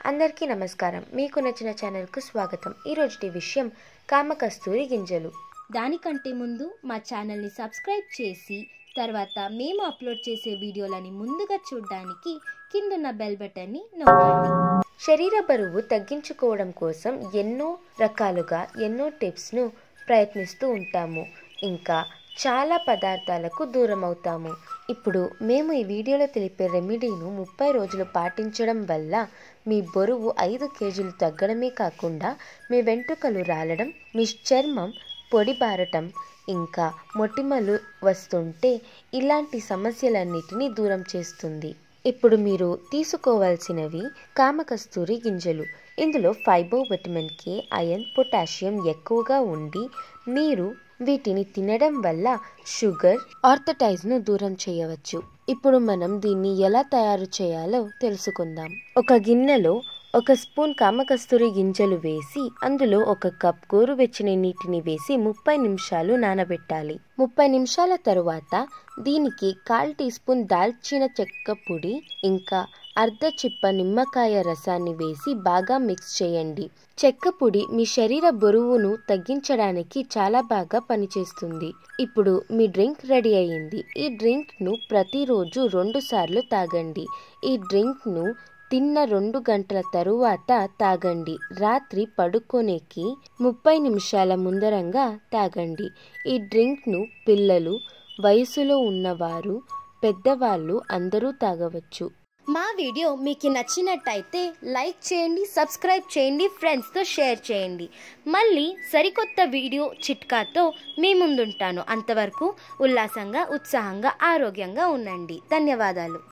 అందరికీ నమస్కారం మీకు నచ్చిన ఛానల్కు స్వాగతం ఈరోజుటి విషయం కామకస్తూరి గింజలు దానికంటే ముందు మా ఛానల్ని సబ్స్క్రైబ్ చేసి తర్వాత మేము అప్లోడ్ చేసే వీడియోలని ముందుగా చూడడానికి కిందున్న బెల్ బటన్ని నొక్కండి శరీర బరువు తగ్గించుకోవడం కోసం ఎన్నో రకాలుగా ఎన్నో టిప్స్ను ప్రయత్నిస్తూ ఉంటాము ఇంకా చాలా పదార్థాలకు దూరం అవుతాము ఇప్పుడు మేము ఈ వీడియోలో తెలిపే రెమెడీను ముప్పై రోజులు పాటించడం వల్ల మీ బరువు ఐదు కేజీలు తగ్గడమే కాకుండా మీ వెంట్రుకలు రాలడం మీ చర్మం పొడిబారటం ఇంకా మొటిమలు వస్తుంటే ఇలాంటి సమస్యలన్నిటినీ దూరం చేస్తుంది ఇప్పుడు మీరు తీసుకోవాల్సినవి కామకస్తూరి గింజలు ఇందులో fibre vitamin K iron potassium ఎక్కువగా ఉండి మీరు వీటిని తినడం వల్ల షుగర్ ఆర్థటైజ్ను దూరం చేయవచ్చు ఇప్పుడు మనం దీన్ని ఎలా తయారు చేయాలో తెలుసుకుందాం ఒక గిన్నెలో ఒక స్పూన్ కామకస్తూరి గింజలు వేసి అందులో ఒక కప్ గోరువెచ్చని నీటిని వేసి ముప్పై నిమిషాలు నానబెట్టాలి ముప్పై నిమిషాల తరువాత దీనికి కాల్ టీ స్పూన్ దాల్చిన చెక్క పొడి ఇంకా అర్ధ చిప్ప నిమ్మకాయ రసాన్ని వేసి బాగా మిక్స్ చేయండి చెక్క పొడి మీ శరీర బరువును తగ్గించడానికి చాలా బాగా పనిచేస్తుంది ఇప్పుడు మీ డ్రింక్ రెడీ అయ్యింది ఈ డ్రింక్ను ప్రతిరోజు రెండు సార్లు తాగండి ఈ డ్రింక్ను తిన్న రెండు గంటల తరువాత తాగండి రాత్రి పడుకోనేకి ముప్పై నిమిషాల ముందరంగా తాగండి ఈ డ్రింక్ను పిల్లలు వయసులో ఉన్నవారు పెద్దవాళ్ళు అందరూ తాగవచ్చు మా వీడియో మీకు నచ్చినట్టయితే లైక్ చేయండి సబ్స్క్రైబ్ చేయండి ఫ్రెండ్స్తో షేర్ చేయండి మళ్ళీ సరికొత్త వీడియో చిట్కాతో మీ ముందుంటాను అంతవరకు ఉల్లాసంగా ఉత్సాహంగా ఆరోగ్యంగా ఉండండి ధన్యవాదాలు